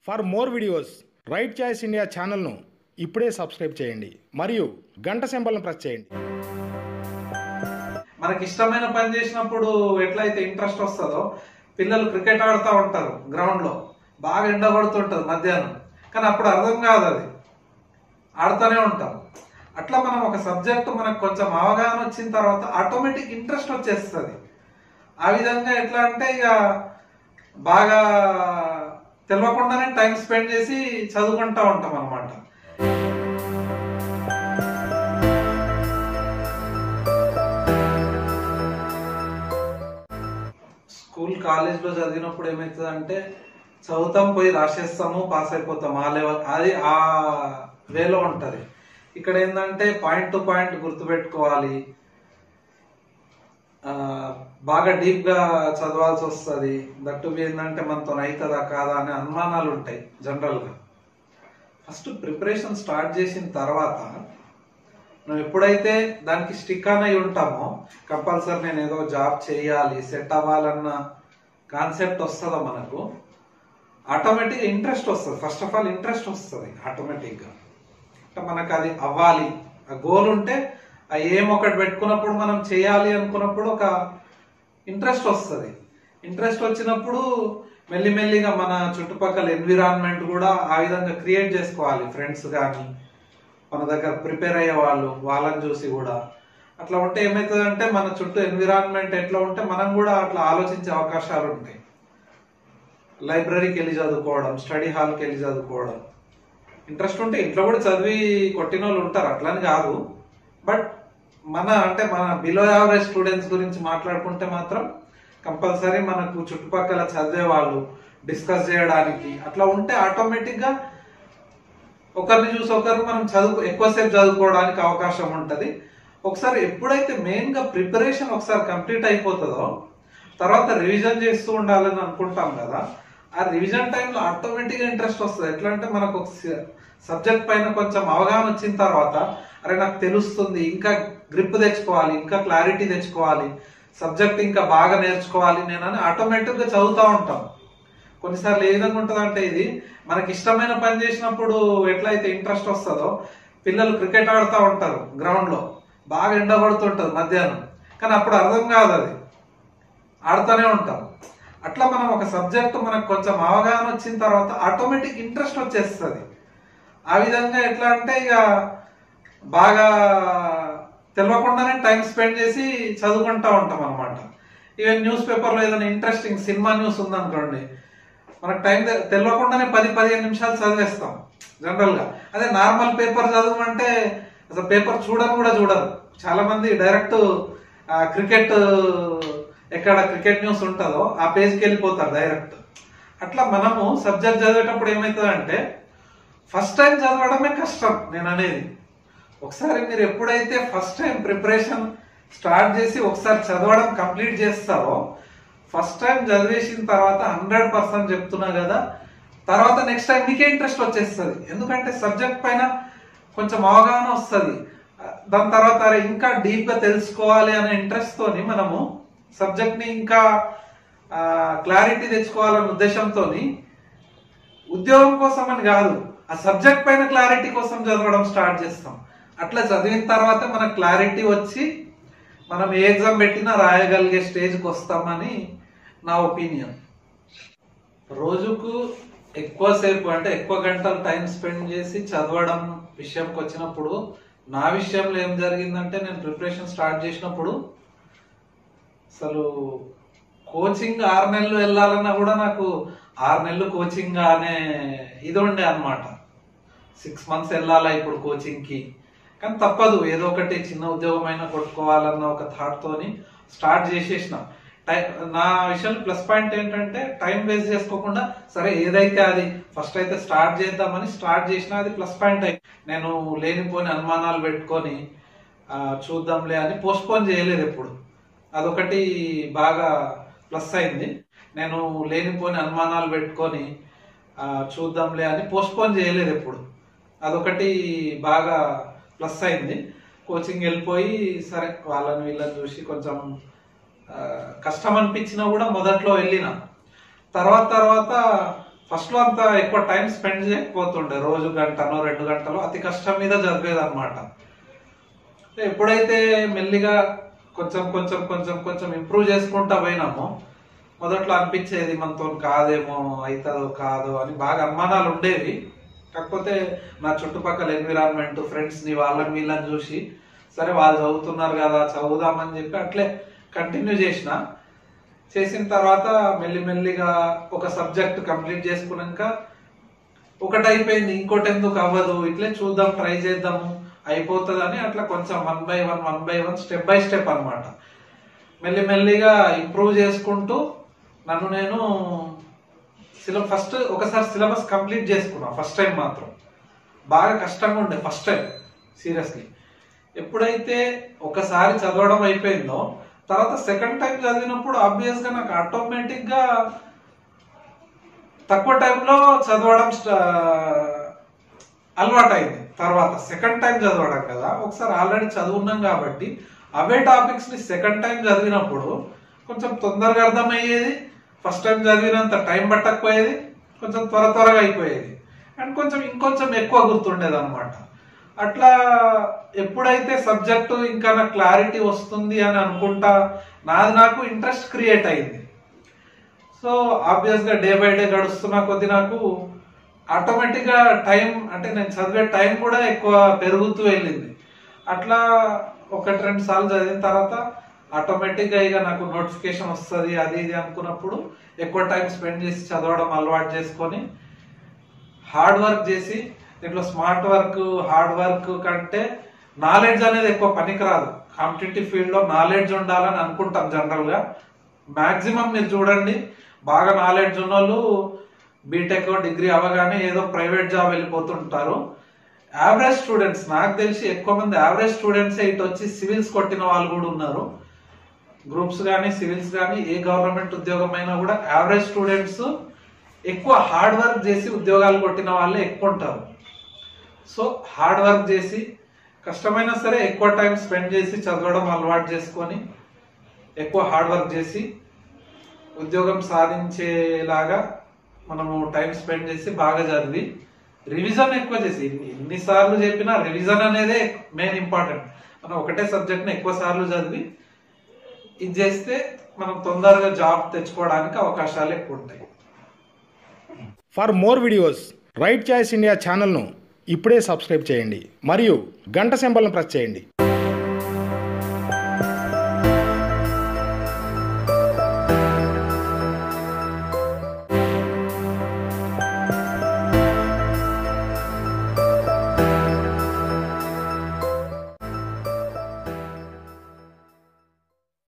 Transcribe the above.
for more videos right choice India ఛానల్ను ఇప్పుడే subscribe చేయండి మరియు గంట సింబల్ను ప్రెస్ చేయండి మనకి ఇష్టమైన పని చేసినప్పుడు ఎట్లయితే ఇంట్రెస్ట్ వస్తుందో పిల్లలు క్రికెట్ ఆడుతూ ఉంటారు గ్రౌండ్ లో బాగా ఎండ కొడుతుంటది మధ్యాహ్నం కానీ అప్పుడు అర్థం కాదు అది ఆడుతూనే ఉంటాం అట్లా మనం ఒక సబ్జెక్ట్ మనకు కొంచెం అవగాహన వచ్చిన తర్వాత ఆటోమేటిక్ ఇంట్రెస్ట్ వచ్చేస్తుంది ఆ విధంగా ఎట్లా అంటే ఇక బాగా తెలియకుండానే టైం స్పెండ్ చేసి చదువుకుంటా ఉంటాం అనమాట స్కూల్ కాలేజ్ లో చదివినప్పుడు ఏమవుతుంది అంటే చదువుతాం పోయి రాసేస్తాము పాస్ అయిపోతాం ఆ లెవెల్ అది ఆ వేలో ఉంటది ఇక్కడ ఏంటంటే పాయింట్ టు పాయింట్ గుర్తుపెట్టుకోవాలి ఆ, బాగా డీప్ గా చదవాల్సి వస్తుంది దట్టు ఏంటంటే మనతో అవుతుందా కాదా అనే అనుమానాలు ఉంటాయి జనరల్ గా ఫస్ట్ ప్రిపరేషన్ స్టార్ట్ చేసిన తర్వాత నువ్వు ఎప్పుడైతే దానికి స్టిక్ ఆన్ అయి ఉంటామో కంపల్సరీ నేను ఏదో జాబ్ చేయాలి సెట్ అవ్వాలన్న కాన్సెప్ట్ వస్తుందో మనకు ఆటోమేటిక్ ఇంట్రెస్ట్ వస్తుంది ఫస్ట్ ఆఫ్ ఆల్ ఇంట్రెస్ట్ వస్తుంది ఆటోమేటిక్ గా అంటే మనకు అది అవ్వాలి ఆ గోల్ ఉంటే ఆ ఏం ఒకటి పెట్టుకున్నప్పుడు మనం చేయాలి అనుకున్నప్పుడు ఒక ఇంట్రెస్ట్ వస్తుంది ఇంట్రెస్ట్ వచ్చినప్పుడు మెల్లిమెల్లిగా మన చుట్టుపక్కల ఎన్విరాన్మెంట్ కూడా ఆ విధంగా క్రియేట్ చేసుకోవాలి ఫ్రెండ్స్ కానీ మన దగ్గర ప్రిపేర్ అయ్యే వాళ్ళు వాళ్ళని చూసి కూడా అట్లా ఉంటే ఏమవుతుందంటే మన చుట్టూ ఎన్విరాన్మెంట్ ఎట్లా ఉంటే మనం కూడా అట్లా ఆలోచించే అవకాశాలు ఉంటాయి లైబ్రరీకి వెళ్ళి చదువుకోవడం స్టడీ హాల్కి వెళ్ళి చదువుకోవడం ఇంట్రెస్ట్ ఉంటే ఇంట్లో కూడా చదివి కొట్టిన వాళ్ళు ఉంటారు అట్లని కాదు బట్ మన అంటే మన బిలో యావరేజ్ స్టూడెంట్స్ గురించి మాట్లాడుకుంటే మాత్రం కంపల్సరీ మనకు చుట్టుపక్కల చదివే వాళ్ళు డిస్కస్ చేయడానికి అట్లా ఉంటే ఆటోమేటిక్ గా ఒకరిని చూసి ఒకరు మనం చదువు ఎక్కువసేపు చదువుకోవడానికి అవకాశం ఉంటది ఒకసారి ఎప్పుడైతే మెయిన్ గా ప్రిపరేషన్ ఒకసారి కంప్లీట్ అయిపోతుందో తర్వాత రివిజన్ చేస్తూ ఉండాలని అనుకుంటాం కదా ఆ రివిజన్ టైంలో ఆటోమేటిక్ గా ఇంట్రెస్ట్ వస్తుంది ఎట్లా అంటే మనకు ఒక సబ్జెక్ట్ పైన కొంచెం అవగాహన వచ్చిన తర్వాత అరే నాకు తెలుస్తుంది ఇంకా గ్రిప్ తెచ్చుకోవాలి ఇంకా క్లారిటీ తెచ్చుకోవాలి సబ్జెక్ట్ ఇంకా బాగా నేర్చుకోవాలి నేనని ఆటోమేటిక్ గా చదువుతూ ఉంటాం కొన్నిసార్లు ఏ విధంగా ఉంటుంది అంటే ఇది మనకి ఇష్టమైన పని చేసినప్పుడు ఎట్లయితే ఇంట్రెస్ట్ వస్తుందో పిల్లలు క్రికెట్ ఆడుతూ ఉంటారు గ్రౌండ్ లో బాగా ఎండ కొడుతుంటది మధ్యాహ్నం కానీ అప్పుడు అర్థం కాదు అది ఆడుతూనే ఉంటాం అట్లా మనం ఒక సబ్జెక్ట్ మనకు కొంచెం అవగాహన వచ్చిన తర్వాత ఆటోమేటిక్ ఇంట్రెస్ట్ వచ్చేస్తుంది ఆ విధంగా ఎట్లా అంటే ఇక బాగా తెలియకుండానే టైం స్పెండ్ చేసి చదువుకుంటా ఉంటాం అనమాట ఈవెన్ న్యూస్ పేపర్లో ఏదైనా ఇంట్రెస్టింగ్ సినిమా న్యూస్ ఉందనుకోండి మనకు టైం తె- తెలియకుండానే పది పదిహేను నిమిషాలు చదివేస్తాం జనరల్ గా అదే నార్మల్ పేపర్ చదవమంటే అసలు పేపర్ చూడని కూడా చూడరు చాలా మంది డైరెక్ట్ క్రికెట్ ఎక్కడ క్రికెట్ న్యూస్ ఉంటుందో ఆ పేజ్కి వెళ్ళిపోతారు డైరెక్ట్ అట్లా మనము సబ్జెక్ట్ చదివేటప్పుడు ఏమవుతుందంటే ఫస్ట్ టైం చదవడమే కష్టం నేను అనేది ఒకసారి మీరు ఎప్పుడైతే ఫస్ట్ టైం ప్రిపరేషన్ స్టార్ట్ చేసి ఒకసారి చదవడం కంప్లీట్ చేస్తారో ఫస్ట్ టైం చదివేసిన తర్వాత హండ్రెడ్ పర్సెంట్ చెప్తున్నా కదా తర్వాత నెక్స్ట్ టైం మీకే ఇంట్రెస్ట్ వచ్చేస్తుంది ఎందుకంటే సబ్జెక్ట్ పైన కొంచెం అవగాహన వస్తుంది దాని తర్వాత అరే ఇంకా డీప్ గా తెలుసుకోవాలి అనే ఇంట్రెస్ట్ తోని మనము సబ్జెక్ట్ ని ఇంకా క్లారిటీ తెచ్చుకోవాలనే ఉద్దేశంతో ఉద్యోగం కోసం అని కాదు ఆ సబ్జెక్ట్ పైన క్లారిటీ కోసం చదవడం స్టార్ట్ చేస్తాం అట్లా చదివిన తర్వాత మన క్లారిటీ వచ్చి మనం ఏ ఎగ్జామ్ పెట్టినా రాయగలిగే స్టేజ్కి వస్తామని నా ఒపీనియన్ రోజుకు ఎక్కువసేపు అంటే ఎక్కువ గంటలు టైం స్పెండ్ చేసి చదవడం విషయంకి వచ్చినప్పుడు నా విషయంలో ఏం జరిగిందంటే నేను ప్రిపరేషన్ స్టార్ట్ చేసినప్పుడు అసలు కోచింగ్ ఆరు నెలలు వెళ్ళాలన్నా కూడా నాకు ఆరు నెలలు కోచింగ్ అనే ఇది ఉండే అనమాట సిక్స్ మంత్స్ వెళ్ళాలా ఇప్పుడు కోచింగ్ కి కానీ తప్పదు ఏదో ఒకటి చిన్న ఉద్యోగం అయినా కొట్టుకోవాలన్న ఒక థాట్ తోని స్టార్ట్ చేసేసిన టై- నా విషయంలో ప్లస్ పాయింట్ ఏంటంటే టైం వేస్ట్ చేసుకోకుండా సరే ఏదైతే అది ఫస్ట్ అయితే స్టార్ట్ చేద్దామని స్టార్ట్ చేసిన అది ప్లస్ పాయింట్ అయి నేను లేనిపోని అనుమానాలు పెట్టుకొని ఆ, చూద్దాంలే అని పోస్ట్ పోన్ చేయలేదు ఎప్పుడు అదొకటి బాగా ప్లస్ అయింది నేను లేనిపోని అనుమానాలు పెట్టుకొని ఆ, చూద్దాంలే అని పోస్ట్ పోన్ చేయలేదు ఎప్పుడు అదొకటి బాగా ప్లస్ అయింది కోచింగ్ వెళ్ళిపోయి సరే వాళ్ళని వీళ్ళని చూసి కొంచెం ఆ, కష్టం అనిపించినా కూడా మొదట్లో వెళ్ళిన తర్వాత తర్వాత ఫస్ట్ లో అంత ఎక్కువ టైం స్పెండ్ చేయకపోతుండే రోజు గంటనో రెండు గంటలో అతి కష్టం మీద చదివేది అనమాట ఎప్పుడైతే మెల్లిగా కొంచెం కొంచెం కొంచెం కొంచెం ఇంప్రూవ్ చేసుకుంటా పోయినామో మొదట్లో అనిపించేది మనతో కాదేమో అవుతుందో కాదో అని బాగా అనుమానాలు ఉండేవి కాకపోతే నా చుట్టుపక్కల ఎన్విరాన్మెంట్ ఫ్రెండ్స్ ని వాళ్ళని వీళ్ళని చూసి సరే వాళ్ళు చదువుతున్నారు కదా చదువుదామని చెప్పి అట్లే కంటిన్యూ చేసిన చేసిన తర్వాత మెల్లిమెల్లిగా ఒక సబ్జెక్ట్ కంప్లీట్ చేసుకున్నాక ఒకటి అయిపోయింది ఇంకోటి ఎందుకు అవ్వదు ఇట్లే చూద్దాం ట్రై చేద్దాము అయిపోతుంది అని అట్లా కొంచెం one by one one by one step by step అనమాట మెల్లిమెల్లిగా ఇంప్రూవ్ చేసుకుంటూ నన్ను నేను సిలబస్ ఫస్ట్ ఒకసారి సిలబస్ కంప్లీట్ చేసుకున్నా ఫస్ట్ టైం మాత్రం బాగా కష్టంగా ఉండే ఫస్ట్ టైం సీరియస్లీ ఎప్పుడైతే ఒకసారి చదవడం అయిపోయిందో తర్వాత సెకండ్ టైం చదివినప్పుడు ఆబ్వియస్ గా నాకు ఆటోమేటిక్ గా తక్కువ టైంలో చదవడం అలవాటు అయింది తర్వాత సెకండ్ టైం చదవడం కదా ఒకసారి ఆల్రెడీ చదువున్నాం కాబట్టి అవే టాపిక్స్ ని సెకండ్ టైం చదివినప్పుడు కొంచెం తొందరగా అర్థమయ్యేది ఫస్ట్ టైం చదివినంత టైం పట్టకపోయేది కొంచెం త్వర త్వరగా అయిపోయేది అండ్ కొంచెం ఇంకొంచెం ఎక్కువ గుర్తుండేది అనమాట అట్లా ఎప్పుడైతే సబ్జెక్టు ఇంకా నాకు క్లారిటీ వస్తుంది అని అనుకుంటా నాది నాకు ఇంట్రెస్ట్ క్రియేట్ అయింది సో ఆబ్వియస్ గా డే బై డే గడుస్తున్న కొద్ది నాకు ఆటోమేటిక్ గా టైం అంటే నేను చదివే టైం కూడా ఎక్కువ పెరుగుతూ వెళ్ళింది అట్లా ఒకటి రెండు సార్లు చదివిన తర్వాత ఆటోమేటిక్ గా ఇక నాకు నోటిఫికేషన్ వస్తుంది అది ఇది అనుకున్నప్పుడు ఎక్కువ టైం స్పెండ్ చేసి చదవడం అలవాటు చేసుకొని హార్డ్ వర్క్ చేసి దీంట్లో స్మార్ట్ వర్క్ హార్డ్ వర్క్ కంటే నాలెడ్జ్ అనేది ఎక్కువ పనికిరాదు కాంపిటేటివ్ ఫీల్డ్ లో నాలెడ్జ్ ఉండాలని అనుకుంటాం జనరల్ గా మాక్సిమం మీరు చూడండి బాగా నాలెడ్జ్ ఉన్న వాళ్ళు బీటెక్ డిగ్రీ అవగానే ఏదో ప్రైవేట్ జాబ్ వెళ్ళిపోతుంటారు యావరేజ్ స్టూడెంట్స్ నాకు తెలిసి ఎక్కువ మంది యావరేజ్ స్టూడెంట్స్ ఇటు వచ్చి సివిల్స్ కొట్టిన వాళ్ళు కూడా ఉన్నారు గ్రూప్స్ కానీ సివిల్స్ కానీ ఏ గవర్నమెంట్ ఉద్యోగం అయినా కూడా యావరేజ్ స్టూడెంట్స్ ఎక్కువ హార్డ్ వర్క్ చేసి ఉద్యోగాలు కొట్టిన వాళ్ళే ఎక్కువ ఉంటారు సో హార్డ్ వర్క్ చేసి కష్టమైనా సరే ఎక్కువ టైం స్పెండ్ చేసి చదవడం అలవాటు చేసుకొని ఎక్కువ హార్డ్ వర్క్ చేసి ఉద్యోగం సాధించేలాగా మనము టైం స్పెండ్ చేసి బాగా చదివి రివిజన్ ఎక్కువ చేసి ఎన్ని- ఎన్నిసార్లు చెప్పినా రివిజన్ అనేదే మెయిన్ ఇంపార్టెంట్ మనం ఒకటే సబ్జెక్ట్ని ఎక్కువ సార్లు చదివి ఇది చేస్తే మనం తొందరగా జాబ్ తెచ్చుకోవడానికి అవకాశాలు ఎక్కువ ఉంటాయి for more videos right choice India ఛానల్ను ఇప్పుడే సబ్స్క్రైబ్ చేయండి మరియు గంట సింబల్ను ప్రెస్ చేయండి